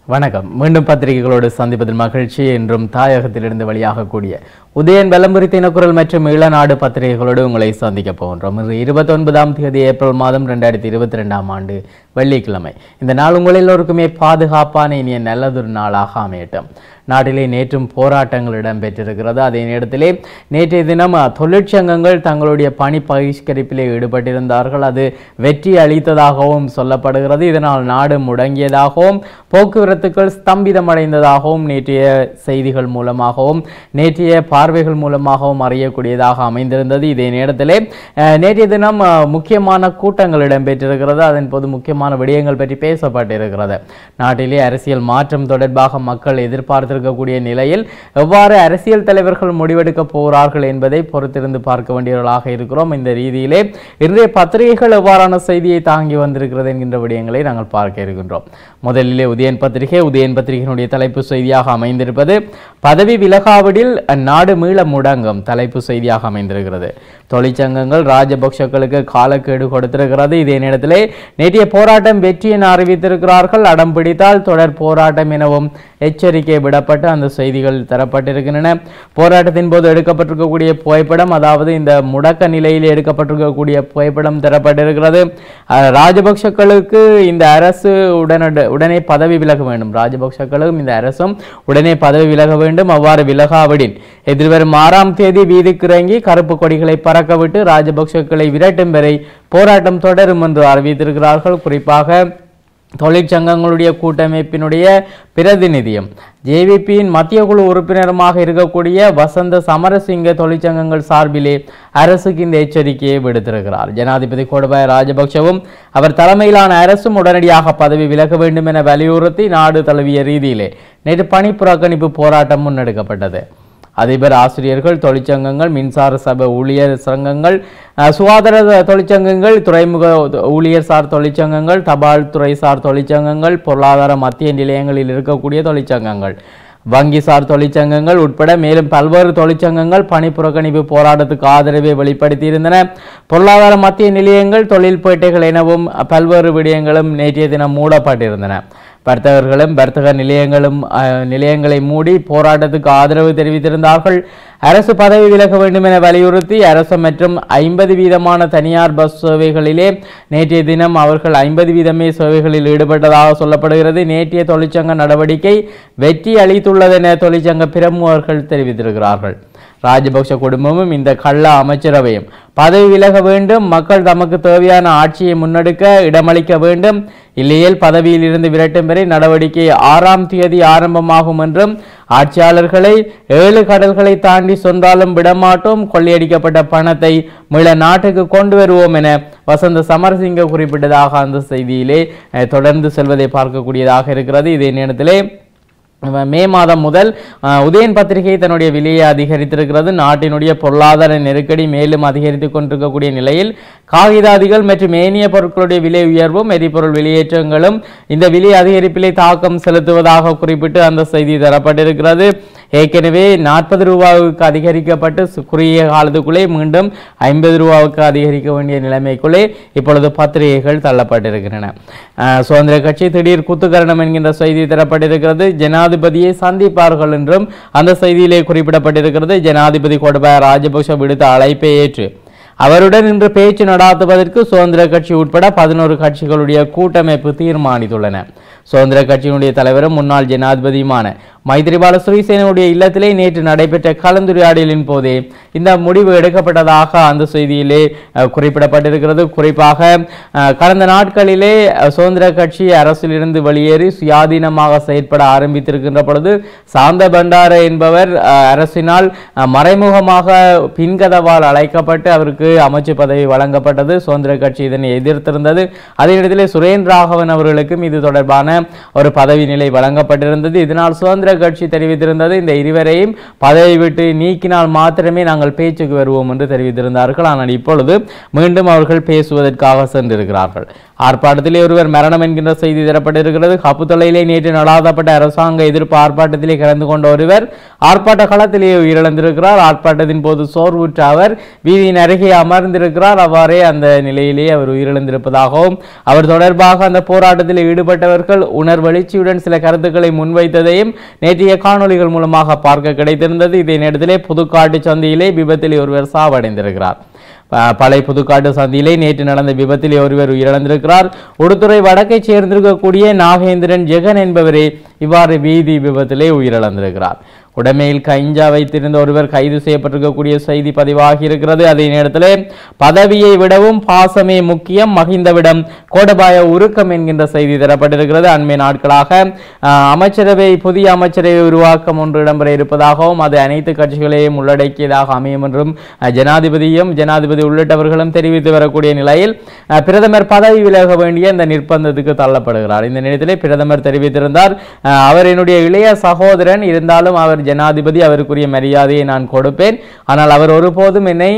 வணக்கம் மீண்டும் பத்திரிகைகளோடு சந்திப்பதில் மகிழ்ச்சி என்றும் தாயகத்திலிருந்து வெளியாகக்கூடிய உதயன் வெலம்புரி தினக்குரல் மற்றும் ஈழநாடு பத்திரிகைகளோடு உங்களை சந்திக்க போகின்றோம் இன்று இருபத்தி ஒன்பதாம் தேதி ஏப்ரல் மாதம் ரெண்டாயிரத்தி இருபத்தி ரெண்டாம் ஆண்டு வெள்ளிக்கிழமை இந்த நாள் உங்கள் எல்லோருக்குமே பாதுகாப்பான இனிய நல்லதொரு நாளாக அமையட்டும் நாட்டிலே நேற்றும் போராட்டங்கள் இடம்பெற்றிருக்கிறது அதே நேரத்திலே நேற்றைய தினம் அஹ், தொழிற்சங்கங்கள் தங்களுடைய பணி பகிஷ்கரிப்பிலே ஈடுபட்டிருந்தார்கள் அது வெற்றி அளித்ததாகவும் சொல்லப்படுகிறது இதனால் நாடு முடங்கியதாகவும் போக்குவரத்துகள் ஸ்தம்பிதமடைந்ததாகவும் நேற்றைய செய்திகள் மூலமாகவும் நேற்றைய பார்வைகள் மூலமாகவும் அறியக்கூடியதாக அமைந்திருந்தது இதே நேரத்திலே அஹ், நேற்றைய தினம் அஹ், முக்கியமான கூட்டங்கள் இடம்பெற்றிருக்கிறது அதன் போது முக்கியமான விடயங்கள் பற்றி பேசப்பட்டிருக்கிறது நாட்டிலே அரசியல் மாற்றம் தொடர்பாக மக்கள் எதிர்பார்த்திருக்கக்கூடிய நிலையில் எவ்வாறு அரசியல் தலைவர்கள் முடிவெடுக்க போகிறார்கள் என்பதை பொறுத்திருந்து பார்க்க வேண்டியவர்களாக இருக்கிறோம் இந்த ரீதியிலே இன்றைய பத்திரிகைகள் எவ்வாறான செய்தியை தாங்கி வந்திருக்கிறது என்கின்ற விடயங்களை நாங்கள் பார்க்க இருக்கின்றோம் முதலிலே உதயன் பத்திரிகை உதயன் பத்திரிகையினுடைய தலைப்பு செய்தியாக அமைந்திருப்பது பதவி விலகாவிடில் நாடு மீள முடங்கும் தலைப்பு செய்தியாக அமைந்திருக்கிறது தொழிற்சங்கங்கள் ராஜபக்ஷக்களுக்கு காலக்கெடு கொடுத்திருக்கிறது இதே நேரத்திலே நேற்றைய போராட்டம் வெற்றி என அறிவித்திருக்கிறார்கள் அடம் பிடித்தால் தொடர் போராட்டம் எனவும் எச்சரிக்கை விடப்பட்டு அந்த செய்திகள் தரப்பட்டிருக்கின்றன போராட்டத்தின் போது எடுக்கப்பட்டிருக்கக்கூடிய புகைப்படம் அதாவது இந்த முடக்க நிலையில் எடுக்கப்பட்டிருக்கக்கூடிய புகைப்படம் தரப்பட்டிருக்கிறது அஹ், ராஜபக்ஷக்களுக்கு இந்த அரசு உடனட உடனே பதவி விலக வேண்டும் ராஜபக்ஷக்களும் இந்த அரசும் உடனே பதவி விலக வேண்டும் அவ்வாறு விலகாவிடின் எதிர்வரும் ஆறாம் தேதி வீதிக்கு இறங்கி கருப்பு கொடிகளை பறக்கவிட்டு ராஜபக்ஷக்களை விரட்டும் வரை போராட்டம் தொடரும் என்று அறிவித்திருக்கிறார்கள் குறிப்பாக தொழிற்சங்கங்களுடைய கூட்டமைப்பினுடைய பிரதிநிதியும் ஜேவிபியின் மத்திய குழு உறுப்பினருமாக இருக்கக்கூடிய வசந்த சமரசிங்க தொழிற்சங்கங்கள் சார்பிலே அரசுக்கு இந்த எச்சரிக்கையை விடுத்திருக்கிறார் ஜனாதிபதி கோடபாய ராஜபக்சவும் அவர் தலைமையிலான அரசும் உடனடியாக பதவி விலக வேண்டும் என வலியுறுத்தி நாடு தழுவிய ரீதியிலே நேற்று பணி புறக்கணிப்பு போராட்டம் முன்னெடுக்கப்பட்டது அதிபர் ஆசிரியர்கள் தொழிற்சங்கங்கள் மின்சார சபை ஊழியர் சங்கங்கள் அஹ், சுகாதார தொழிற்சங்கங்கள் துறைமுக ஊழியர் சார் தொழிற்சங்கங்கள் தபால் துறை சார் தொழிற்சங்கங்கள் பொருளாதார மத்திய நிலையங்களில் இருக்கக்கூடிய தொழிற்சங்கங்கள் வங்கிசார் தொழிற்சங்கங்கள் உட்பட மேலும் பல்வேறு தொழிற்சங்கங்கள் பணி புறக்கணிப்பு போராட்டத்துக்கு ஆதரவை வெளிப்படுத்தியிருந்தன பொருளாதார மத்திய நிலையங்கள் தொழில்பேட்டைகள் எனவும் பல்வேறு விடயங்களும் நேற்றைய தினம் மூடப்பட்டிருந்தன வர்த்தகர்களும் வர்த்தக நிலையங்களும் அஹ், நிலையங்களை மூடி போராட்டத்துக்கு ஆதரவு தெரிவித்திருந்தார்கள் அரசு பதவி விலக வேண்டும் என வலியுறுத்தி அரசு மற்றும் ஐம்பது வீதமான தனியார் பஸ் சேவைகளிலே நேற்றைய தினம் அவர்கள் ஐம்பது வீதமே சேவைகளில் ஈடுபட்டதாக சொல்லப்படுகிறது நேற்றைய தொழிற்சங்க நடவடிக்கை வெற்றி அளித்துள்ளதென தொழிற்சங்க பிரமுகர்கள் தெரிவித்திருக்கிறார்கள் ராஜபக்ஷ குடும்பமும் இந்த கள்ள அமைச்சரவையும் பதவி விலக வேண்டும் மக்கள் தமக்கு தேவையான ஆட்சியை முன்னெடுக்க இடமளிக்க வேண்டும் இல்லையேல் பதவியில் இருந்து விரட்டும் வரை நடவடிக்கை ஆறாம் தேதி ஆரம்பமாகும் என்றும் ஆட்சியாளர்களை ஏழு கடல்களை தாண்டி சொன்னாலும் விடமாட்டோம் கொள்ளையடிக்கப்பட்ட பணத்தை மீள நாட்டுக்கு கொண்டு வருவோம் என வசந்த சமரசிங்க குறிப்பிட்டதாக அந்த செய்தியிலே அஹ், தொடர்ந்து செல்வதை பார்க்கக்கூடியதாக இருக்கிறது இதே நேரத்திலே மே மாதம் முதல் அஹ், உதயன் பத்திரிகை தன்னுடைய விலையை அதிகரித்திருக்கிறது நாட்டினுடைய பொருளாதார நெருக்கடி மேலும் அதிகரித்து கொண்டிருக்கக்கூடிய நிலையில் காகிதாதிகள் மற்றும் ஏனைய பொருட்களுடைய விலை உயர்வும் எரிபொருள் வெளியேற்றங்களும் இந்த விலை அதிகரிப்பிலே தாக்கம் செலுத்துவதாக குறிப்பிட்டு அந்த செய்தி தரப்பட்டிருக்கிறது ஏற்கனவே நாற்பது ரூபாவுக்கு அதிகரிக்கப்பட்டு சு- குறுகிய காலத்துக்குள்ளே மீண்டும் ஐம்பது ரூபாவுக்கு அதிகரிக்க வேண்டிய நிலைமைக்குள்ளே இப்பொழுது பத்திரிகைகள் தள்ளப்பட்டிருக்கின்றன அஹ், சுதந்திர கட்சி திடீர் குத்துக்கரணம் என்கின்ற செய்தி தரப்பட்டிருக்கிறது ஜனாதிபதியை சந்திப்பார்கள் என்றும் அந்த செய்தியிலே குறிப்பிடப்பட்டிருக்கிறது ஜனாதிபதி கோடபாய ராஜபக்ஷ விடுத்த அழைப்பை ஏற்று அவருடன் இன்று பேச்சு நடாத்துவதற்கு சுதந்திர கட்சி உட்பட பதினோரு கட்சிகளுடைய கூட்டமைப்பு தீர்மானித்துள்ளன சுதந்திர கட்சியினுடைய தலைவரும் முன்னாள் ஜனாதிபதியுமான மைத்ரிபால சிறிசேனனுடைய இல்லத்திலே நேற்று நடைபெற்ற கலந்துரையாடலின் போதே இந்த முடிவு எடுக்கப்பட்டதாக அந்த செய்தியிலே அஹ், குறிப்பிடப்பட்டிருக்கிறது குறிப்பாக அஹ், கடந்த நாட்களிலே அஹ், சுதந்திர கட்சி அரசிலிருந்து வெளியேறி சுயாதீனமாக செயற்பட ஆரம்பித்திருக்கின்ற பொழுது சாந்த பண்டார என்பவர் அஹ், அரசினால் அஹ், மறைமுகமாக பின்கதவால் அழைக்கப்பட்டு அவருக்கு அமைச்சு பதவி வழங்கப்பட்டது சுதந்திர கட்சி இதனை எதிர்த்திருந்தது அதே இடத்திலே சுரேன் ராகவன் அவர்களுக்கும் இது தொடர்பான ஒரு பதவி நிலை வழங்கப்பட்டிருந்தது இதனால் சுதந்திர கட்சி தெரிவித்திருந்தது இந்த இருவரையும் பதவி விட்டு நீக்கினால் மாத்திரமே நாங்கள் பேச்சுக்கு வருவோம் என்று தெரிவித்திருந்தார்கள் ஆனால் இப்பொழுது மீண்டும் அவர்கள் பேசுவதற்காக சென்றிருக்கிறார்கள் ஆர்ப்பாட்டத்திலே ஒருவர் மரணம் என்கின்ற செய்தி தரப்பட்டிருக்கிறது கப்புத்தொலையிலே நேற்று நடாதப்பட்ட அரசாங்க எதிர்ப்பு ஆர்ப்பாட்டத்திலே கலந்து கொண்ட ஒருவர் ஆர்ப்பாட்ட களத்திலேயே உயிரிழந்திருக்கிறார் ஆர்ப்பாட்டத்தின் போது சோர்வுற்ற அவர் வீதியின் அருகே அமர்ந்திருக்கிறார் அவ்வாறே அந்த நிலையிலே அவர் உயிரிழந்திருப்பதாகவும் அவர் தொடர்பாக அந்த போராட்டத்தில் ஈடுபட்டவர்கள் உணர்வெழுச்சியுடன் சில கருத்துக்களை முன்வைத்ததையும் நேற்றைய காணொளிகள் மூலமாக பார்க்க கிடைத்திருந்தது இதே நேரத்திலே புதுக்காட்டு சந்தையிலே விபத்தில் ஒருவர் சாவடைந்திருக்கிறார் ப- பழைய புதுக்காட்டு சந்தியிலே நேற்று நடந்த விபத்தில் ஒருவர் உயிரிழந்திருக்கிறார் உடுத்துறை வடக்கைச் சேர்ந்திருக்கக்கூடிய நாகேந்திரன் ஜெகன் என்பவரே இவ்வாறு வீதி விபத்திலே உயிரிழந்திருக்கிறார் உடமையில் கைஞ்சா வைத்திருந்த ஒருவர் கைது செய்யப்பட்டிருக்கக்கூடிய செய்தி பதிவாகி இருக்கிறது அதே நேரத்தில் பதவியை விடவும் பாசமே முக்கியம் மகிந்தவிடம் கோடபாய உருக்கம் என்கின்ற செய்தி தரப்பட்டிருக்கிறது அண்மை நாட்களாக ஆஹ், அமைச்சரவை புதிய அமைச்சரவை உருவாக்கம் ஒன்று இடம்பெற இருப்பதாகவும் அது அனைத்து கட்சிகளையும் உள்ளடக்கியதாக அமையும் என்றும் அஹ், ஜனாதிபதியும் ஜனாதிபதி உள்ளிட்டவர்களும் தெரிவித்து வரக்கூடிய நிலையில் அஹ், பிரதமர் பதவி விலக வேண்டிய இந்த நிர்பந்தத்துக்கு தள்ளப்படுகிறார் இந்த நேரத்திலே பிரதமர் தெரிவித்திருந்தார் அஹ், அவர் என்னுடைய இளைய சகோதரன் இருந்தாலும் அவர் ஜனாதிபதி அவருக்குரிய மரியாதையை நான் கொடுப்பேன் ஆனால் அவர் ஒருபோதும் என்னை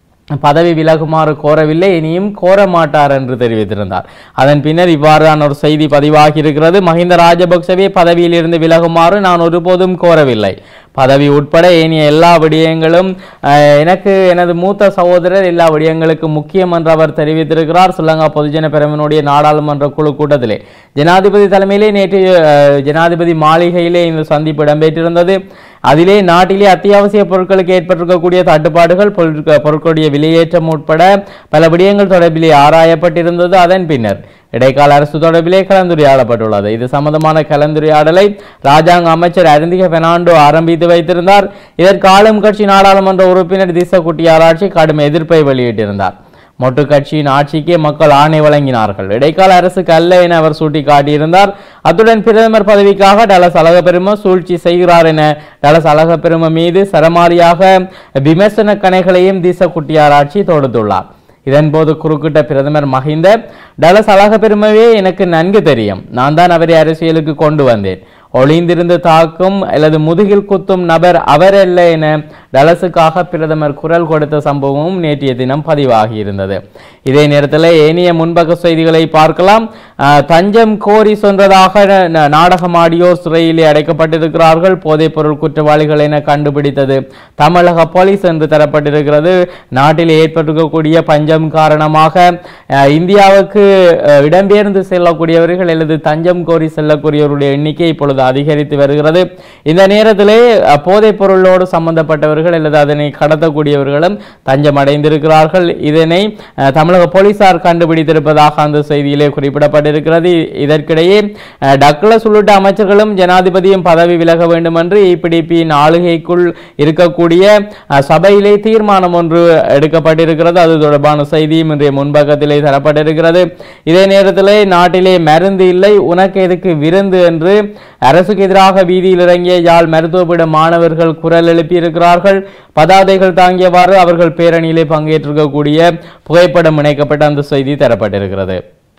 பதவி விலகுமாறு கோரவில்லை இனியும் கோர மாட்டார் என்று தெரிவித்திருந்தார் அதன் பின்னர் இவ்வாறான ஒரு செய்தி பதிவாகி இருக்கிறது மஹிந்த ராஜபக்சவே பதவியில் இருந்து விலகுமாறு நான் ஒருபோதும் கோரவில்லை பதவி உட்பட ஏனைய எல்லா விடயங்களும் அஹ், எனக்கு எனது மூத்த சகோதரர் எல்லா விடயங்களுக்கும் முக்கியம் என்று அவர் தெரிவித்திருக்கிறார் ஸ்ரீலங்கா பொதுஜன பெரமுனுடைய நாடாளுமன்ற குழு கூட்டத்திலே ஜனாதிபதி தலைமையிலே நேற்று அஹ், ஜனாதிபதி மாளிகையிலே இந்த சந்திப்பு இடம்பெற்றிருந்தது அதிலே நாட்டிலே அத்தியாவசிய பொருட்களுக்கு ஏற்பட்டிருக்கக்கூடிய தட்டுப்பாடுகள் பொருட்க- பொருட்களுடைய விலையேற்றம் உட்பட பல விடயங்கள் தொடர்பிலே ஆராயப்பட்டிருந்தது அதன் பின்னர் இடைக்கால அரசு தொடர்பிலே கலந்துரையாடப்பட்டுள்ளது இது சம்பந்தமான கலந்துரையாடலை ராஜாங்க அமைச்சர் அருந்திக பெர்னாண்டோ ஆரம்பித்து வைத்திருந்தார் இதற்கு ஆளும் கட்சி நாடாளுமன்ற உறுப்பினர் திச குட்டியாராட்சி கடும் எதிர்ப்பை வெளியிட்டிருந்தார் மொட்டு கட்சியின் ஆட்சிக்கே மக்கள் ஆணை வழங்கினார்கள் இடைக்கால அரசுக்கு அல்ல என அவர் சுட்டிக்காட்டியிருந்தார் அத்துடன் பிரதமர் பதவிக்காக டலஸ் அழகப்பெரும சூழ்ச்சி செய்கிறார் என டலஸ் அழகப்பெரும மீது சரமாரியாக விமர்சன கணைகளையும் திச குட்டியாராட்சி தொடுத்துள்ளார் இதன்போது குறுக்கிட்ட பிரதமர் மஹிந்த டலஸ் அழகப்பெருமவே எனக்கு நன்கு தெரியும் நான் தான் அவரை அரசியலுக்கு கொண்டு வந்தேன் ஒளிந்திருந்து தாக்கும் அல்லது முதுகில் குத்தும் நபர் அவர் அல்ல என டலஸுக்காக பிரதமர் குரல் கொடுத்த சம்பவமும் நேற்றைய தினம் பதிவாகி இருந்தது இதே நேரத்தில் ஏனைய முன்பக்க செய்திகளை பார்க்கலாம் ஆஹ், தஞ்சம் கோரி சென்றதாக ந- நாடகமாடியோர் சிறையிலே அடைக்கப்பட்டிருக்கிறார்கள் போதைப் பொருள் குற்றவாளிகள் என கண்டுபிடித்தது தமிழக போலீஸ் என்று தரப்பட்டிருக்கிறது நாட்டில் ஏற்பட்டிருக்கக்கூடிய பஞ்சம் காரணமாக அஹ், இந்தியாவுக்கு அஹ், இடம்பெயர்ந்து செல்லக்கூடியவர்கள் அல்லது தஞ்சம் கோரி செல்லக்கூடியவருடைய எண்ணிக்கை இப்பொழுது அதிகரித்து வருகிறது இந்த நேரத்திலே அஹ், போதைப் பொருளோடு சம்பந்தப்பட்டவர்கள் அல்லது அதனை கடத்தக்கூடியவர்களும் தஞ்சம் அடைந்திருக்கிறார்கள் இதனை அஹ், தமிழக போலீசார் கண்டுபிடித்திருப்பதாக அந்த செய்தியிலே குறிப்பிடப்பட்டிருக்கிறது இதற்கிடையே அஹ், டக்ளஸ் உள்ளிட்ட அமைச்சர்களும் ஜனாதிபதியும் பதவி விலக வேண்டும் என்று இபிடிபியின் ஆளுகைக்குள் இருக்கக்கூடிய அஹ், சபையிலே தீர்மானம் ஒன்று எடுக்கப்பட்டிருக்கிறது அது தொடர்பான செய்தியும் இன்றைய முன்பக்கத்திலே தரப்பட்டிருக்கிறது இதே நேரத்திலே நாட்டிலே மருந்து இல்லை உனக்கு எதுக்கு விருந்து என்று அரசுக்கு எதிராக வீதியில் இறங்கிய யாழ் மருத்துவப்பீட மாணவர்கள் குரல் எழுப்பியிருக்கிறார்கள் பதாதைகள் தாங்கியவாறு அவர்கள் பேரணியிலே பங்கேற்றிருக்கக்கூடிய புகைப்படம் இணைக்கப்பட்ட அந்த செய்தி தரப்பட்டிருக்கிறது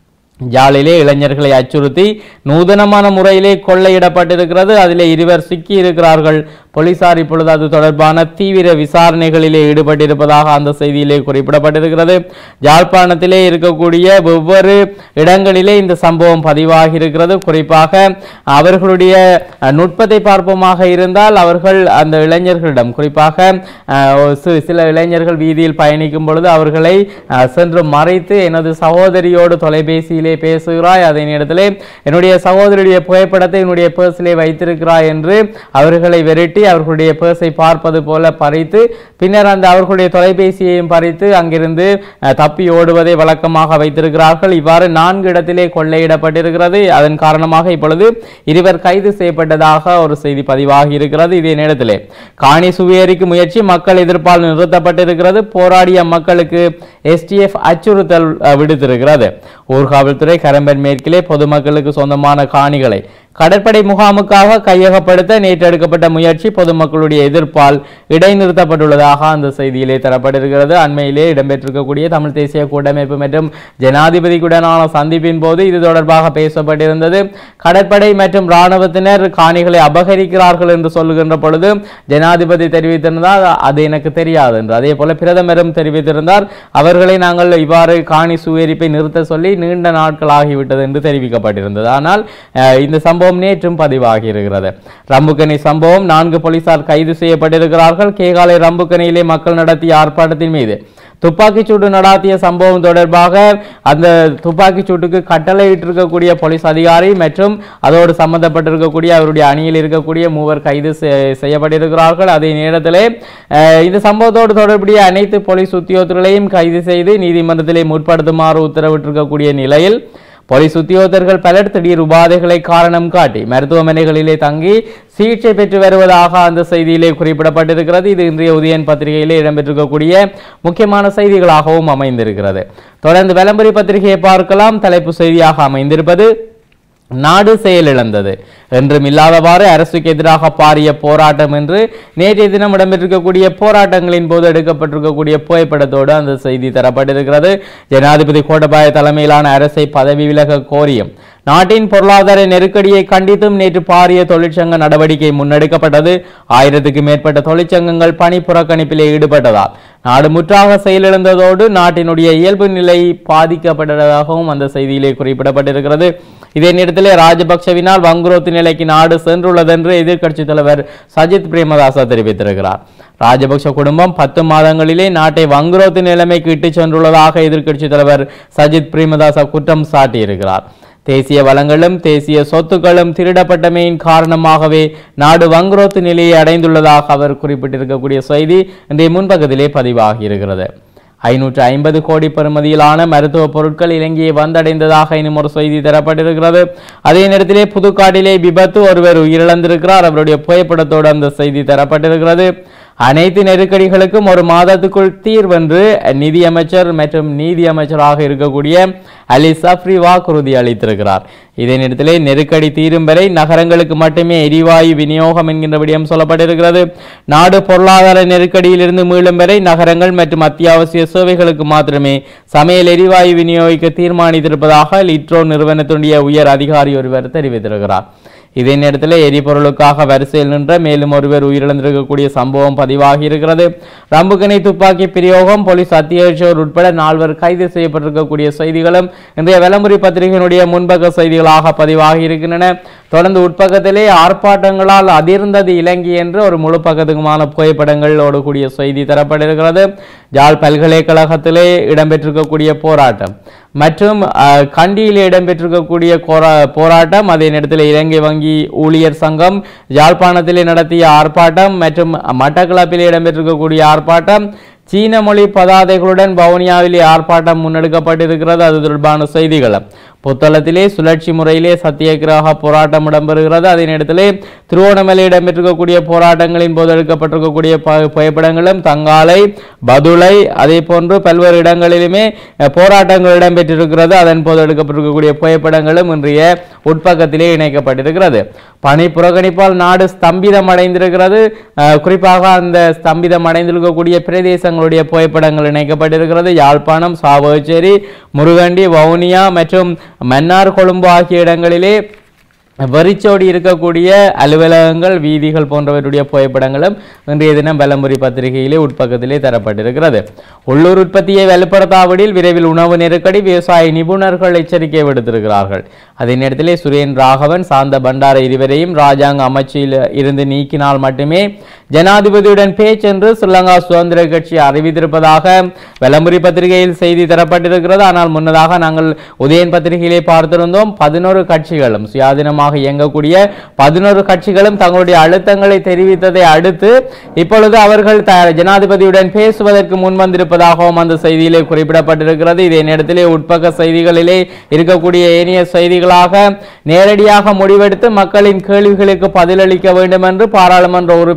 யாழிலே இளைஞர்களை அச்சுறுத்தி நூதனமான முறையிலே கொள்ளையிடப்பட்டிருக்கிறது அதிலே இருவர் சிக்கி இருக்கிறார்கள் போலீசார் இப்பொழுது அது தொடர்பான தீவிர விசாரணைகளிலே ஈடுபட்டிருப்பதாக அந்த செய்தியிலே குறிப்பிடப்பட்டிருக்கிறது யாழ்ப்பாணத்திலே இருக்கக்கூடிய ஒவ்வொரு இடங்களிலே இந்த சம்பவம் பதிவாகி இருக்கிறது குறிப்பாக அவர்களுடைய அஹ், நுட்பத்தை பார்ப்போமாக இருந்தால் அவர்கள் அந்த இளைஞர்களிடம் குறிப்பாக அஹ், ஒரு சி- சில இளைஞர்கள் வீதியில் பயணிக்கும் பொழுது அவர்களை அஹ், சென்று மறைத்து எனது சகோதரியோடு தொலைபேசியிலே பேசுகிறாய் அதே நேரத்திலே என்னுடைய சகோதரியுடைய புகைப்படத்தை என்னுடைய பர்ஸிலே வைத்திருக்கிறாய் என்று அவர்களை விரட்டி அவர்களுடைய பர்ஸை பார்ப்பது போல பறித்து பின்னர் அந்த அவர்களுடைய தொலைபேசியையும் பறித்து அங்கிருந்து அஹ், தப்பி ஓடுவதை வழக்கமாக வைத்திருக்கிறார்கள் இவ்வாறு நான்கு இடத்திலே கொள்ளையிடப்பட்டிருக்கிறது அதன் காரணமாக இப்பொழுது இருவர் கைது செய்யப்பட்டதாக ஒரு செய்தி பதிவாகி இருக்கிறது இதே நேரத்திலே காணி சுவேரிக்கு முயற்சி மக்கள் எதிர்ப்பால் நிறுத்தப்பட்டிருக்கிறது போராடிய மக்களுக்கு எஸ்டிஎஃப் அச்சுறுத்தல் அஹ், விடுத்திருக்கிறது ஊர்காவல்துறை கரம்பன் மேற்கிலே பொதுமக்களுக்கு சொந்தமான காணிகளை கடற்படை முகாமுக்காக கையகப்படுத்த நேற்று எடுக்கப்பட்ட முயற்சி பொதுமக்களுடைய எதிர்ப்பால் இடைநிறுத்தப்பட்டுள்ளதாக அந்த செய்தியிலே தரப்பட்டிருக்கிறது அண்மையிலே இடம்பெற்றிருக்கக்கூடிய தமிழ் தேசிய கூட்டமைப்பு மற்றும் ஜனாதிபதிக்குடனான சந்திப்பின் போது இது தொடர்பாக பேசப்பட்டிருந்தது கடற்படை மற்றும் இராணுவத்தினர் காணிகளை அபகரிக்கிறார்கள் என்று சொல்லுகின்ற பொழுது ஜனாதிபதி தெரிவித்திருந்தால் அது எனக்கு தெரியாது என்று அதே போல பிரதமரும் தெரிவித்திருந்தார் அவர்களை நாங்கள் இவ்வாறு காணி சுவேரிப்பை நிறுத்த சொல்லி நீண்ட நாட்கள் ஆகிவிட்டது என்று தெரிவிக்கப்பட்டிருந்தது ஆனால் அஹ், இந்த சம்பவம் நேற்றும் பதிவாகி இருக்கிறது ரம்புக்கணி சம்பவம் நான்கு போலீசார் கைது செய்யப்பட்டிருக்கிறார்கள் கேகாலை ரம்புக்கணியிலே மக்கள் நடத்திய ஆர்ப்பாட்டத்தின் மீது துப்பாக்கிச்சூடு நடாத்திய சம்பவம் தொடர்பாக அந்த துப்பாக்கிச் சூட்டுக்கு கட்டளையிட்டிருக்கக்கூடிய போலீஸ் அதிகாரி மற்றும் அதோடு சம்பந்தப்பட்டிருக்கக்கூடிய அவருடைய அணியில் இருக்கக்கூடிய மூவர் கைது செ- செய்யப்பட்டிருக்கிறார்கள் அதே நேரத்திலே அஹ், இந்த சம்பவத்தோடு தொடர்புடைய அனைத்து போலீஸ் உத்தியோகத்தர்களையும் கைது செய்து நீதிமன்றத்திலே முற்படுத்துமாறு உத்தரவிட்டிருக்கக்கூடிய நிலையில் போலீஸ் உத்தியோகத்தர்கள் பலர் திடீர் உபாதைகளை காரணம் காட்டி மருத்துவமனைகளிலே தங்கி சிகிச்சை பெற்று வருவதாக அந்த செய்தியிலே குறிப்பிடப்பட்டிருக்கிறது இது இன்றைய உதயன் பத்திரிகையிலே இடம்பெற்றிருக்கக்கூடிய முக்கியமான செய்திகளாகவும் அமைந்திருக்கிறது தொடர்ந்து விளம்பரி பத்திரிகையை பார்க்கலாம் தலைப்பு செய்தியாக அமைந்திருப்பது நாடு செயலிழந்தது என்றும் இல்லாதவாறு அரசுக்கு எதிராக பாரிய போராட்டம் என்று நேற்றைய தினம் இடம்பெற்றிருக்கக்கூடிய போராட்டங்களின் போது எடுக்கப்பட்டிருக்கக்கூடிய புகைப்படத்தோடு அந்த செய்தி தரப்பட்டிருக்கிறது ஜனாதிபதி கோட்டபாய தலைமையிலான அரசை பதவி விலக கோரியும் நாட்டின் பொருளாதார நெருக்கடியை கண்டித்தும் நேற்று பாரிய தொழிற்சங்க நடவடிக்கை முன்னெடுக்கப்பட்டது ஆயிரத்துக்கு மேற்பட்ட தொழிற்சங்கங்கள் பணி புறக்கணிப்பிலே ஈடுபட்டதால் நாடு முற்றாக செயலிழந்ததோடு நாட்டினுடைய இயல்பு நிலை பாதிக்கப்பட்டதாகவும் அந்த செய்தியிலே குறிப்பிடப்பட்டிருக்கிறது இதே நேரத்திலே ராஜபக்சவினால் வங்குரோத்து நிலைக்கு நாடு சென்றுள்ளதென்று எதிர்க்கட்சி தலைவர் சஜித் பிரேமதாச தெரிவித்திருக்கிறார் ராஜபக்ஷ குடும்பம் பத்து மாதங்களிலே நாட்டை வங்குரோத்து நிலைமைக்கு இட்டுச் சென்றுள்ளதாக எதிர்க்கட்சி தலைவர் சஜித் பிரேமதாச குற்றம் சாட்டியிருக்கிறார் தேசிய வளங்களும் தேசிய சொத்துக்களும் திருடப்பட்டமையின் காரணமாகவே நாடு வங்குரோத்து நிலையை அடைந்துள்ளதாக அவர் குறிப்பிட்டிருக்கக்கூடிய செய்தி இன்றைய முன்பக்கத்திலே பதிவாகி இருக்கிறது ஐநூற்று ஐம்பது கோடி பெறுமதியிலான மருத்துவ பொருட்கள் இலங்கையை வந்தடைந்ததாக இன்னும் ஒரு செய்தி தரப்பட்டிருக்கிறது அதே நேரத்திலே புதுக்காட்டிலே விபத்து ஒருவர் உயிரிழந்திருக்கிறார் அவருடைய புகைப்படத்தோடு அந்த செய்தி தரப்பட்டிருக்கிறது அனைத்து நெருக்கடிகளுக்கும் ஒரு மாதத்துக்குள் தீர்வென்று நிதியமைச்சர் மற்றும் நீதி அமைச்சராக இருக்கக்கூடிய அலி சஃப்ரி வாக்குறுதி அளித்திருக்கிறார் இதே நேரத்திலே நெருக்கடி தீரும் வரை நகரங்களுக்கு மட்டுமே எரிவாயு விநியோகம் என்கின்ற விடயம் சொல்லப்பட்டிருக்கிறது நாடு பொருளாதார நெருக்கடியிலிருந்து மீளும் வரை நகரங்கள் மற்றும் அத்தியாவசிய சேவைகளுக்கு மாத்திரமே சமையல் எரிவாயு விநியோகிக்க தீர்மானித்திருப்பதாக லிட்ரோ நிறுவனத்துடைய உயர் அதிகாரி ஒருவர் தெரிவித்திருக்கிறார் இதே நேரத்தில் எரிபொருளுக்காக வரிசையில் நின்ற மேலும் ஒருவர் உயிரிழந்திருக்கக்கூடிய சம்பவம் பதிவாகி இருக்கிறது ரம்புகனை துப்பாக்கி பிரயோகம் போலீஸ் அத்தியட்சர் உட்பட நால்வர் கைது செய்யப்பட்டிருக்கக்கூடிய செய்திகளும் இன்றைய விளம்பரி பத்திரிகையினுடைய முன்பக்க செய்திகளாக பதிவாகி இருக்கின்றன தொடர்ந்து உட்பக்கத்திலே ஆர்ப்பாட்டங்களால் அதிர்ந்தது இலங்கை என்று ஒரு முழு பக்கத்துக்குமான புகைப்படங்களோடு கூடிய செய்தி தரப்பட்டிருக்கிறது ஜாழ் பல்கலைக்கழகத்திலே இடம்பெற்றிருக்கக்கூடிய போராட்டம் மற்றும் அஹ், கண்டியில் இடம்பெற்றிருக்கக்கூடிய கோரா- போராட்டம் அதே நேரத்தில் இலங்கை வங்கி ஊழியர் சங்கம் யாழ்ப்பாணத்திலே நடத்திய ஆர்ப்பாட்டம் மற்றும் மட்டக்களப்பிலே இடம்பெற்றிருக்கக்கூடிய ஆர்ப்பாட்டம் சீன மொழி பதாதைகளுடன் வவுனியாவிலே ஆர்ப்பாட்டம் முன்னெடுக்கப்பட்டிருக்கிறது அது தொடர்பான செய்திகள் புத்தளத்திலே சுழற்சி முறையிலே சத்தியகிரக போராட்டம் இடம்பெறுகிறது அதே நேரத்திலே திருவோணமலை இடம்பெற்றிருக்கக்கூடிய போராட்டங்களின் போது எடுக்கப்பட்டிருக்கக்கூடிய ப- புகைப்படங்களும் தங்காலை பதுளை அதே போன்று பல்வேறு இடங்களிலுமே அஹ், போராட்டங்கள் இடம்பெற்றிருக்கிறது அதன் போது எடுக்கப்பட்டிருக்கக்கூடிய புகைப்படங்களும் இன்றைய உட்பக்கத்திலே இணைக்கப்பட்டிருக்கிறது பணி புறக்கணிப்பால் நாடு ஸ்தம்பிதம் அடைந்திருக்கிறது அஹ், குறிப்பாக அந்த ஸ்தம்பிதம் அடைந்திருக்கக்கூடிய பிரதேசங்களுடைய புகைப்படங்கள் இணைக்கப்பட்டிருக்கிறது யாழ்ப்பாணம் சாவகச்சேரி முருகண்டி வவுனியா மற்றும் மன்னார் கொழும்பு ஆகிய இடங்களிலே வெறிச்சோடி இருக்கக்கூடிய அலுவலகங்கள் வீதிகள் போன்றவற்றுடைய புகைப்படங்களும் இன்றைய தினம் பலமுறை பத்திரிகையிலே உட்பக்கத்திலே தரப்பட்டிருக்கிறது உள்ளூர் உற்பத்தியை வலுப்படுத்தாவிடில் விரைவில் உணவு நெருக்கடி விவசாய நிபுணர்கள் எச்சரிக்கை விடுத்திருக்கிறார்கள் அதே நேரத்திலே சுரேன் ராகவன் சாந்த பண்டார இருவரையும் ராஜாங்க அமைச்சில் இருந்து நீக்கினால் மட்டுமே ஜனாதிபதியுடன் பேச்சென்று ஸ்ரீலங்கா சுதந்திர கட்சி அறிவித்திருப்பதாக விளம்பரி பத்திரிகையில் செய்தி தரப்பட்டிருக்கிறது ஆனால் முன்னதாக நாங்கள் உதயன் பத்திரிகையிலே பார்த்திருந்தோம் பதினோரு கட்சிகளும் சுயாதீனமாக இயங்கக்கூடிய பதினோரு கட்சிகளும் தங்களுடைய அழுத்தங்களை தெரிவித்ததை அடுத்து இப்பொழுது அவர்கள் த- ஜனாதிபதியுடன் பேசுவதற்கு முன் வந்திருப்பதாகவும் அந்த செய்தியிலே குறிப்பிடப்பட்டிருக்கிறது இதே நேரத்திலே உட்பக்க செய்திகளிலே இருக்கக்கூடிய ஏனைய செய்திகளாக நேரடியாக முடிவெடுத்து மக்களின் கேள்விகளுக்கு பதிலளிக்க வேண்டும் என்று பாராளுமன்ற உறுப்பினர்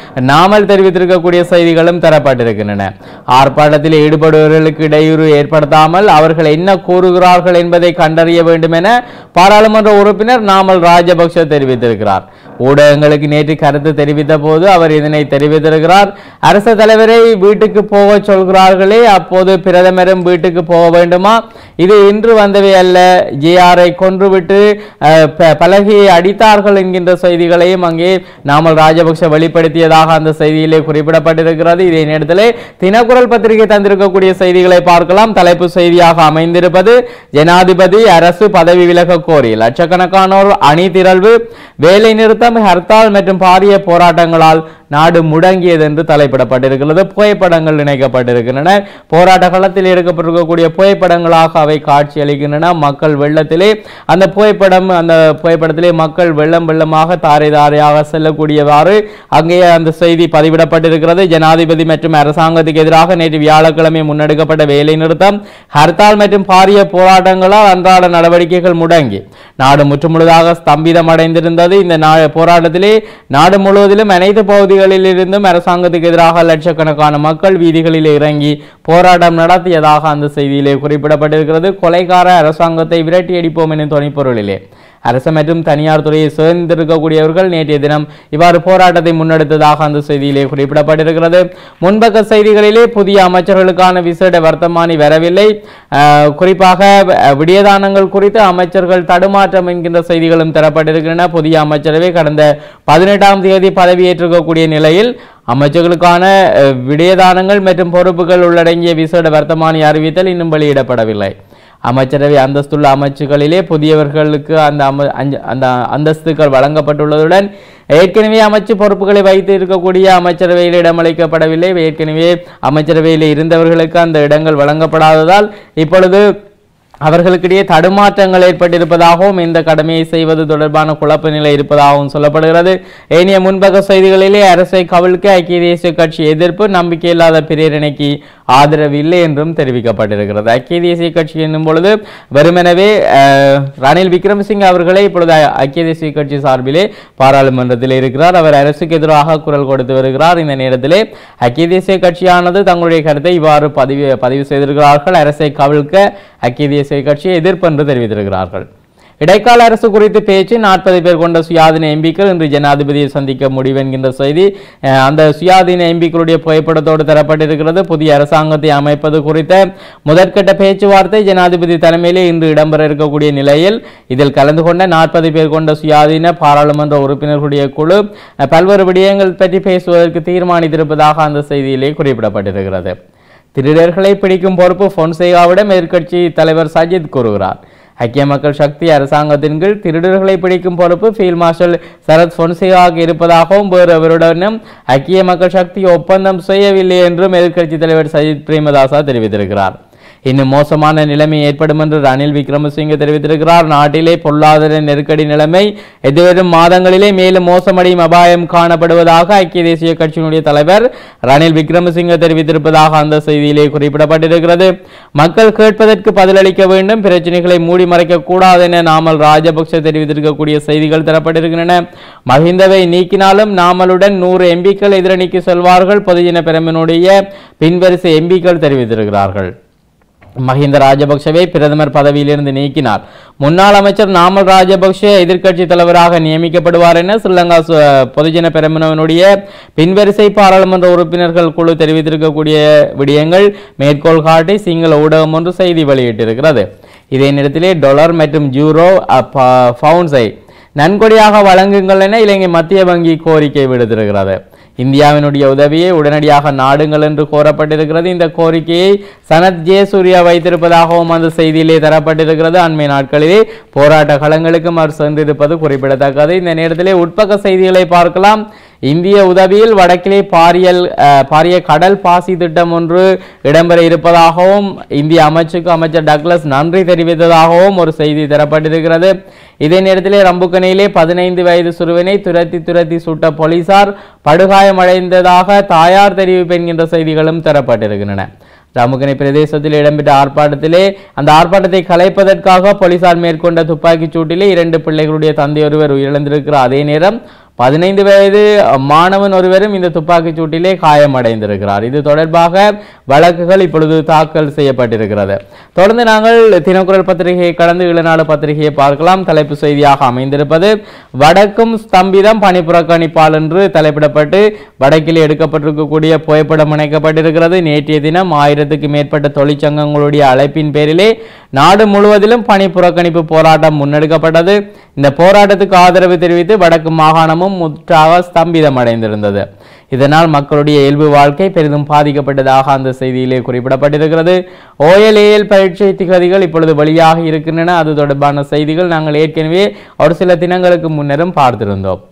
நாமல் தெரிவித்திருக்கக்கூடிய செய்திகளும் தரப்பட்டிருக்கின்றன ஆர்ப்பாட்டத்தில் ஈடுபடுபவர்களுக்கு இடையூறு ஏற்படுத்தாமல் அவர்கள் என்ன கூறுகிறார்கள் என்பதை கண்டறிய வேண்டும் என பாராளுமன்ற உறுப்பினர் நாமல் ராஜபக்ஷ தெரிவித்திருக்கிறார் ஊடகங்களுக்கு நேற்று கருத்து தெரிவித்த போது அவர் இதனை தெரிவித்திருக்கிறார் அரசு தலைவரை வீட்டுக்கு போக சொல்கிறார்களே அப்போது பிரதமரும் வீட்டுக்கு போக வேண்டுமா இது இன்று வந்தவை அல்ல ஜேஆரை கொன்றுவிட்டு அஹ், ப- பலகையை அடித்தார்கள் என்கின்ற செய்திகளையும் அங்கே நாமல் ராஜபக்ஷ வெளிப்படுத்தியதாக அந்த செய்தியிலே குறிப்பிடப்பட்டிருக்கிறது இதே நேரத்திலே தினக்குரல் பத்திரிகை தந்திருக்கக்கூடிய செய்திகளை பார்க்கலாம் தலைப்பு செய்தியாக அமைந்திருப்பது ஜனாதிபதி அரசு பதவி விலக கோரி லட்சக்கணக்கானோர் அணி திரள்வு வேலை நிறுத்தம் ஹர்த்தால் மற்றும் பாரிய போராட்டங்களால் நாடு முடங்கியது என்று தலைப்பிடப்பட்டிருக்கிறது புகைப்படங்கள் இணைக்கப்பட்டிருக்கின்றன போராட்ட களத்தில் எடுக்கப்பட்டிருக்கக்கூடிய புகைப்படங்களாக அவை காட்சியளிக்கின்றன மக்கள் வெள்ளத்திலே அந்த புகைப்படம் அந்த புகைப்படத்திலே மக்கள் வெள்ளம் வெள்ளமாக தாரை தாரையாக செல்லக்கூடியவாறு அங்கே அந்த செய்தி பதிவிடப்பட்டிருக்கிறது ஜனாதிபதி மற்றும் அரசாங்கத்துக்கு எதிராக நேற்று வியாழக்கிழமை முன்னெடுக்கப்பட்ட வேலை நிறுத்தம் ஹர்த்தால் மற்றும் பாரிய போராட்டங்களால் அன்றாட நடவடிக்கைகள் முடங்கி நாடு முற்றுமுழுதாக ஸ்தம்பிதம் அடைந்திருந்தது இந்த நா- போராட்டத்திலே நாடு முழுவதிலும் அனைத்து பகுதிகளில் இருந்தும் அரசாங்கத்துக்கு எதிராக லட்சக்கணக்கான மக்கள் வீதிகளில் இறங்கி போராட்டம் நடத்தியதாக அந்த செய்தியிலே குறிப்பிடப்பட்டிருக்கிறது கொலைகார அரசாங்கத்தை விரட்டி அடிப்போம் எனும் துணைப்பொருளிலே அரசு மற்றும் தனியார் துறையை சேர்ந்திருக்கக்கூடியவர்கள் நேற்றைய தினம் இவ்வாறு போராட்டத்தை முன்னெடுத்ததாக அந்த செய்தியிலே குறிப்பிடப்பட்டிருக்கிறது முன்பக்க செய்திகளிலே புதிய அமைச்சர்களுக்கான விசேட வர்த்தமானி வரவில்லை அஹ், குறிப்பாக அஹ், விடயதானங்கள் குறித்து அமைச்சர்கள் தடுமாற்றம் என்கின்ற செய்திகளும் தரப்பட்டிருக்கின்றன புதிய அமைச்சரவை கடந்த பதினெட்டாம் தேதி பதவியேற்றிருக்கக்கூடிய நிலையில் அமைச்சர்களுக்கான அஹ், விடயதானங்கள் மற்றும் பொறுப்புகள் உள்ளடங்கிய விசேட வர்த்தமானி அறிவித்தல் இன்னும் வெளியிடப்படவில்லை அமைச்சரவை அந்தஸ்துள்ள அமைச்சுகளிலே புதியவர்களுக்கு அந்த அம அஞ்ச- அந்த அந்தஸ்துகள் வழங்கப்பட்டுள்ளதுடன் ஏற்கனவே அமைச்சு பொறுப்புகளை வைத்து இருக்கக்கூடிய அமைச்சரவையில் இடமளிக்கப்படவில்லை ஏற்கனவே அமைச்சரவையில் இருந்தவர்களுக்கு அந்த இடங்கள் வழங்கப்படாததால் இப்பொழுது அவர்களுக்கிடையே தடுமாற்றங்கள் ஏற்பட்டிருப்பதாகவும் இந்த கடமையை செய்வது தொடர்பான குழப்ப நிலை இருப்பதாகவும் சொல்லப்படுகிறது ஏனைய முன்பக்க செய்திகளிலே அரசை கவிழ்க்க ஐக்கிய தேசிய கட்சி எதிர்ப்பு நம்பிக்கையில்லாத பிரேரணைக்கு ஆதரவு இல்லை என்றும் தெரிவிக்கப்பட்டிருக்கிறது ஐக்கிய தேசிய கட்சி என்னும் பொழுது வெறுமெனவே அஹ், ரணில் விக்ரமசிங்க அவர்களே இப்பொழுது ஐ- ஐக்கிய தேசிய கட்சி சார்பிலே பாராளுமன்றத்தில் இருக்கிறார் அவர் அரசுக்கு எதிராக குரல் கொடுத்து வருகிறார் இந்த நேரத்திலே ஐக்கிய தேசிய கட்சியானது தங்களுடைய கருத்தை இவ்வாறு பதிவு பதிவு செய்திருக்கிறார்கள் அரசை கவிழ்க்க ஐக்கிய தேசிய கட்சி எதிர்ப்பு என்று தெரிவித்திருக்கிறார்கள் இடைக்கால அரசு குறித்து பேச்சு நாற்பது பேர் கொண்ட சுயாதீன எம்பிக்கள் இன்று ஜனாதிபதியை சந்திக்க முடிவு என்கின்ற செய்தி அஹ், அந்த சுயாதீன எம்பிக்களுடைய புகைப்படத்தோடு தரப்பட்டிருக்கிறது புதிய அரசாங்கத்தை அமைப்பது குறித்த முதற்கட்ட பேச்சுவார்த்தை ஜனாதிபதி தலைமையிலே இன்று இடம்பெற இருக்கக்கூடிய நிலையில் இதில் கலந்து கொண்ட நாற்பது பேர் கொண்ட சுயாதீன பாராளுமன்ற உறுப்பினர்களுடைய குழு அஹ், பல்வேறு விடயங்கள் பற்றி பேசுவதற்கு தீர்மானித்திருப்பதாக அந்த செய்தியிலே குறிப்பிடப்பட்டிருக்கிறது திருடர்களை பிடிக்கும் பொறுப்பு பொன்சேகாவிடம் எதிர்க்கட்சி தலைவர் சஜித் கூறுகிறார் ஐக்கிய மக்கள் சக்தி அரசாங்கத்தின் கீழ் திருடர்களை பிடிக்கும் பொறுப்பு ஃபீல்ட் மார்ஷல் சரத் பொன்சேகாவுக்கு இருப்பதாகவும் வேறு அவருடனும் ஐக்கிய மக்கள் சக்தி ஒப்பந்தம் செய்யவில்லை என்றும் எதிர்க்கட்சி தலைவர் சஜித் பிரேமதாசா தெரிவித்திருக்கிறார் இன்னும் மோசமான நிலைமை ஏற்படும் என்று ரணில் விக்ரமசிங்கே தெரிவித்திருக்கிறார் நாட்டிலே பொருளாதார நெருக்கடி நிலைமை எதிர்வரும் மாதங்களிலே மேலும் மோசமடையும் அபாயம் காணப்படுவதாக ஐக்கிய தேசிய கட்சியினுடைய தலைவர் ரணில் விக்ரமசிங்கே தெரிவித்திருப்பதாக அந்த செய்தியிலே குறிப்பிடப்பட்டிருக்கிறது மக்கள் கேட்பதற்கு பதிலளிக்க வேண்டும் பிரச்சனைகளை மூடி மறைக்க கூடாது என நாமல் ராஜபக்ஷ தெரிவித்திருக்கக்கூடிய செய்திகள் தரப்பட்டிருக்கின்றன மஹிந்தவை நீக்கினாலும் நாமலுடன் நூறு எம்பிக்கள் எதிரணிக்கு செல்வார்கள் பொதுஜன பெருமனுடைய பின்வரிசை எம்பிக்கள் தெரிவித்திருக்கிறார்கள் மஹிந்த ராஜபக்ஷவை பிரதமர் பதவியிலிருந்து நீக்கினார் முன்னாள் அமைச்சர் நாமல் ராஜபக்ஷ எதிர்க்கட்சி தலைவராக நியமிக்கப்படுவார் என ஸ்ரீலங்கா சு- பொதுஜன பெரமுனவனுடைய பின்வரிசை பாராளுமன்ற உறுப்பினர்கள் குழு தெரிவித்திருக்கக்கூடிய விடயங்கள் மேற்கோள் காட்டி சிங்கள ஊடகம் ஒன்று செய்தி வெளியிட்டிருக்கிறது இதே நேரத்திலே டொலர் மற்றும் ஜூரோ அ, ப- பவுண்ட்ஸை நன்கொடையாக வழங்குங்கள் என இலங்கை மத்திய வங்கி கோரிக்கை விடுத்திருக்கிறது இந்தியாவினுடைய உதவியை உடனடியாக நாடுங்கள் என்று கோரப்பட்டிருக்கிறது இந்த கோரிக்கையை சனத் ஜெயசூர்யா வைத்திருப்பதாகவும் அந்த செய்தியிலே தரப்பட்டிருக்கிறது அண்மை நாட்களிலே போராட்ட களங்களுக்கும் அவர் சென்றிருப்பது குறிப்பிடத்தக்கது இந்த நேரத்திலே உட்பக்க செய்திகளை பார்க்கலாம் இந்திய உதவியில் வடக்கிலே பாரியல் அஹ், பாரிய கடல் பாசி திட்டம் ஒன்று இடம்பெற இருப்பதாகவும் இந்திய அமைச்சுக்கு அமைச்சர் டக்ளஸ் நன்றி தெரிவித்ததாகவும் ஒரு செய்தி தரப்பட்டிருக்கிறது இதே நேரத்திலே ரம்புக்கனையிலே பதினைந்து வயது சிறுவனை துரத்தி துரத்தி சுட்ட போலீசார் படுகாயமடைந்ததாக தாயார் தெரிவிப்பு என்கின்ற செய்திகளும் தரப்பட்டிருக்கின்றன ரமுகனை பிரதேசத்தில் இடம்பெற்ற ஆர்ப்பாட்டத்திலே அந்த ஆர்ப்பாட்டத்தை கலைப்பதற்காக போலீசார் மேற்கொண்ட துப்பாக்கிச் சூட்டிலே இரண்டு பிள்ளைகளுடைய தந்தை ஒருவர் உயிரிழந்திருக்கிறார் அதே நேரம் பதினைந்து வயது மாணவன் ஒருவரும் இந்த துப்பாக்கிச் சூட்டிலே காயமடைந்திருக்கிறார் இது தொடர்பாக வழக்குகள் இப்பொழுது தாக்கல் செய்யப்பட்டிருக்கிறது தொடர்ந்து நாங்கள் தினக்குரல் பத்திரிகையை கடந்து இளநாடு பத்திரிகையை பார்க்கலாம் தலைப்பு செய்தியாக அமைந்திருப்பது வடக்கும் ஸ்தம்பிதம் பணிப்புறக்கணிப்பால் என்று தலைப்பிடப்பட்டு வடக்கில் எடுக்கப்பட்டிருக்கக்கூடிய புகைப்படம் இணைக்கப்பட்டிருக்கிறது நேற்றைய தினம் ஆயிரத்துக்கு மேற்பட்ட தொழிற்சங்கங்களுடைய அழைப்பின் பேரிலே நாடு முழுவதிலும் பணி புறக்கணிப்பு போராட்டம் முன்னெடுக்கப்பட்டது இந்த போராட்டத்துக்கு ஆதரவு தெரிவித்து வடக்கு மாகாணமும் முற்றாக ஸ்தம்பிதம் அடைந்திருந்தது இதனால் மக்களுடைய இயல்பு வாழ்க்கை பெரிதும் பாதிக்கப்பட்டதாக அந்த செய்தியிலே குறிப்பிடப்பட்டிருக்கிறது ஓஎல்ஏஎல் பரீட்சை திகதிகள் இப்பொழுது வெளியாக இருக்கின்றன அது தொடர்பான செய்திகள் நாங்கள் ஏற்கனவே ஒரு சில தினங்களுக்கு முன்னரும் பார்த்திருந்தோம்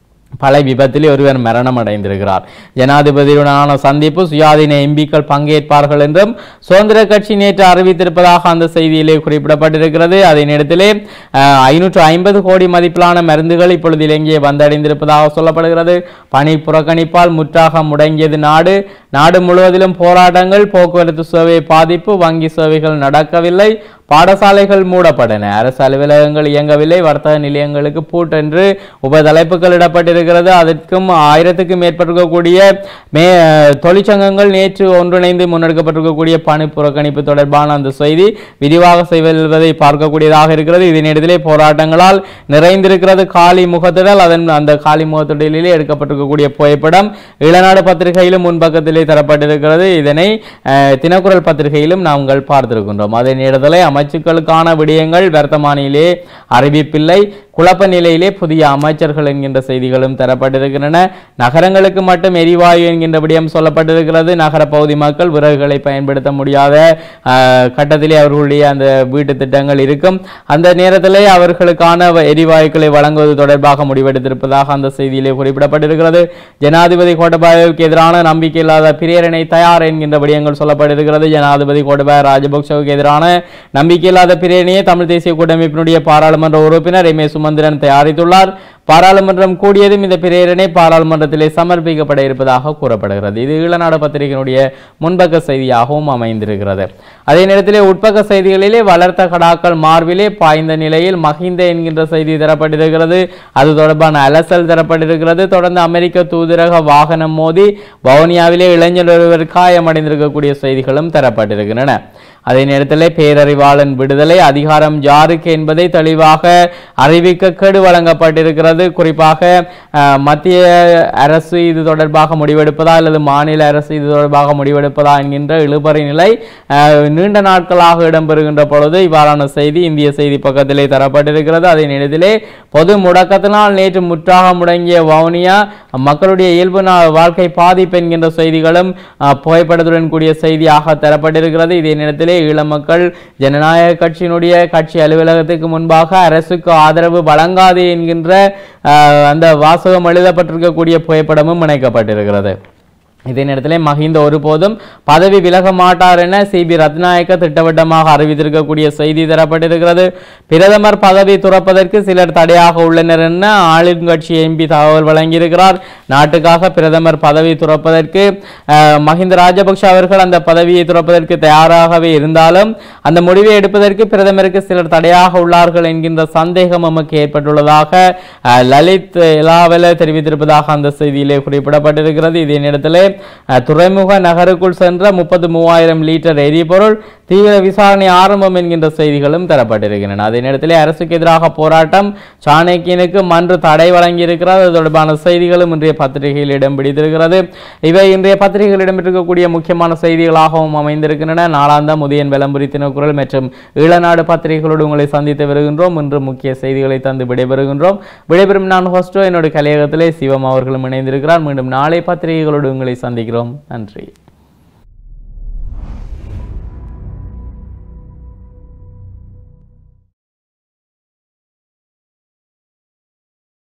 பல விபத்திலே ஒருவர் மரணம் அடைந்திருக்கிறார் ஜனாதிபதியுடனான சந்திப்பு சுயாதீன எம்பிக்கள் பங்கேற்பார்கள் என்றும் சுதந்திர கட்சி நேற்று அறிவித்திருப்பதாக அந்த செய்தியிலே குறிப்பிடப்பட்டிருக்கிறது அதே நேரத்திலே ஐநூற்று ஐம்பது கோடி மதிப்பிலான மருந்துகள் இப்பொழுது இலங்கையை வந்தடைந்திருப்பதாக சொல்லப்படுகிறது பணி புறக்கணிப்பால் முற்றாக முடங்கியது நாடு நாடு முழுவதிலும் போராட்டங்கள் போக்குவரத்து சேவை பாதிப்பு வங்கி சேவைகள் நடக்கவில்லை பாடசாலைகள் மூடப்பட்டன அரசு அலுவலகங்கள் இயங்கவில்லை வர்த்தக நிலையங்களுக்கு பூட்டென்று உபதலைப்புகள் இடப்பட்டிருக்கிறது அதற்கும் ஆயிரத்துக்கும் மேற்பட்டிருக்கக்கூடிய மே தொழிற்சங்கங்கள் நேற்று ஒன்றிணைந்து முன்னெடுக்கப்பட்டிருக்கக்கூடிய பணி புறக்கணிப்பு தொடர்பான அந்த செய்தி விரிவாக செய்வதை பார்க்கக்கூடியதாக இருக்கிறது இதனிடத்திலே போராட்டங்களால் நிறைந்திருக்கிறது காலி முகத்திடல் அதன் அந்த காலி முகத்திடலிலே எடுக்கப்பட்டிருக்கக்கூடிய புகைப்படம் இளநாடு பத்திரிகையிலும் முன்பக்கத்திலே தரப்பட்டிருக்கிறது இதனை அஹ், தினக்குரல் பத்திரிகையிலும் நாங்கள் பார்த்திருக்கின்றோம் அதே நேரத்திலே அமைச்சுக்களுக்கான விடயங்கள் வர்த்தமானியிலே அறிவிப்பில்லை குழப்ப நிலையிலே புதிய அமைச்சர்கள் என்கின்ற செய்திகளும் தரப்பட்டிருக்கின்றன நகரங்களுக்கு மட்டும் எரிவாயு என்கின்ற விடயம் சொல்லப்பட்டிருக்கிறது நகர பகுதி மக்கள் விறகுகளை பயன்படுத்த முடியாத ஆஹ், கட்டத்திலே அவர்களுடைய அந்த வீட்டு திட்டங்கள் இருக்கும் அந்த நேரத்திலே அவர்களுக்கான வ- எரிவாயுக்களை வழங்குவது தொடர்பாக முடிவெடுத்திருப்பதாக அந்த செய்தியிலே குறிப்பிடப்பட்டிருக்கிறது ஜனாதிபதி கோட்டபாயவுக்கு எதிரான நம்பிக்கையில்லாத பிரேரணை தயார் என்கின்ற விடயங்கள் சொல்லப்பட்டிருக்கிறது ஜனாதிபதி கோட்டபாய ராஜபக்சவுக்கு எதிரான நம்பிக்கையில்லாத பிரேரணையை தமிழ் தேசிய கூட்டமைப்பினுடைய பாராளுமன்ற உறுப்பினர் எம் ஏ சுமந்திரன் தயாரித்துள்ளார் பாராளுமன்றம் கூடியதும் இந்த பிரேரணை பாராளுமன்றத்திலே சமர்ப்பிக்கப்பட இருப்பதாக கூறப்படுகிறது இது ஈழநாடு பத்திரிகையினுடைய முன்பக்க செய்தியாகவும் அமைந்திருக்கிறது அதே நேரத்திலே உட்பக்க செய்திகளிலே வளர்த்த கடாக்கள் மார்பிலே பாய்ந்த நிலையில் மஹிந்த என்கின்ற செய்தி தரப்பட்டிருக்கிறது அது தொடர்பான அலசல் தரப்பட்டிருக்கிறது தொடர்ந்து அமெரிக்க தூதரக வாகனம் மோதி வவுனியாவிலே இளைஞர் ஒருவர் காயமடைந்திருக்கக்கூடிய செய்திகளும் தரப்பட்டிருக்கின்றன அதே நேரத்தில் பேரறிவாளன் விடுதலை அதிகாரம் யாருக்கு என்பதை தெளிவாக அறிவிக்க கெடு வழங்கப்பட்டிருக்கிறது குறிப்பாக அஹ், மத்திய அரசு இது தொடர்பாக முடிவெடுப்பதா அல்லது மாநில அரசு இது தொடர்பாக முடிவெடுப்பதா என்கின்ற இழுபறி நிலை அஹ், நீண்ட நாட்களாக இடம்பெறுகின்ற பொழுது இவ்வாறான செய்தி இந்திய செய்தி பக்கத்திலே தரப்பட்டிருக்கிறது அதே நேரத்திலே பொது முடக்கத்தினால் நேற்று முற்றாக முடங்கிய வவுனியா மக்களுடைய இயல்பு நா- வாழ்க்கை பாதிப்பு என்கின்ற செய்திகளும் அஹ், புகைப்படத்துடன் கூடிய செய்தியாக தரப்பட்டிருக்கிறது இதே நேரத்திலே ஈழ மக்கள் ஜனநாயக கட்சியினுடைய கட்சி அலுவலகத்துக்கு முன்பாக அரசுக்கு ஆதரவு வழங்காது என்கின்ற அஹ், அந்த வாசகம் எழுதப்பட்டிருக்கக்கூடிய புகைப்படமும் இணைக்கப்பட்டிருக்கிறது இதே நேரத்தில் மஹிந்த ஒருபோதும் பதவி விலக மாட்டார் என சிபி ரத்நாயக்க திட்டவட்டமாக அறிவித்திருக்கக்கூடிய செய்தி தரப்பட்டிருக்கிறது பிரதமர் பதவி துறப்பதற்கு சிலர் தடையாக உள்ளனர் என ஆளுங்கட்சி எம்பி தகவல் வழங்கியிருக்கிறார் நாட்டுக்காக பிரதமர் பதவி துறப்பதற்கு அஹ், மஹிந்த ராஜபக்ஷ அவர்கள் அந்த பதவியை துறப்பதற்கு தயாராகவே இருந்தாலும் அந்த முடிவை எடுப்பதற்கு பிரதமருக்கு சிலர் தடையாக உள்ளார்கள் என்கின்ற சந்தேகம் நமக்கு ஏற்பட்டுள்ளதாக அஹ், லலித் இலாவல தெரிவித்திருப்பதாக அந்த செய்தியிலே குறிப்பிடப்பட்டிருக்கிறது இதே நேரத்தில் அஹ், துறைமுக நகருக்குள் சென்ற முப்பது மூவாயிரம் லிட்டர் எரிபொருள் தீவிர விசாரணை ஆரம்பம் என்கின்ற செய்திகளும் தரப்பட்டிருக்கின்றன அதே நேரத்தில் அரசுக்கு எதிராக போராட்டம் சாணக்கியனுக்கு மன்று தடை வழங்கியிருக்கிறது அது தொடர்பான செய்திகளும் இன்றைய பத்திரிகையில் இடம் பிடித்திருக்கிறது இவை இன்றைய பத்திரிகையில் இடம்பெற்றிருக்கக்கூடிய முக்கியமான செய்திகளாகவும் அமைந்திருக்கின்றன நாளாந்தம் உதயன் விளம்பரி தினக்குரல் மற்றும் ஈழநாடு பத்திரிகைகளோடு உங்களை சந்தித்து வருகின்றோம் இன்று முக்கிய செய்திகளை தந்து விடைபெறுகின்றோம் விடைபெறும் நான் ஹோஸ்டோ என்னுடைய கலையகத்திலே சிவம் அவர்களும் இணைந்திருக்கிறார் மீண்டும் நாளை பத்திரிகைகளோடு உங்களை சந்திக்கிறோம் நன்றி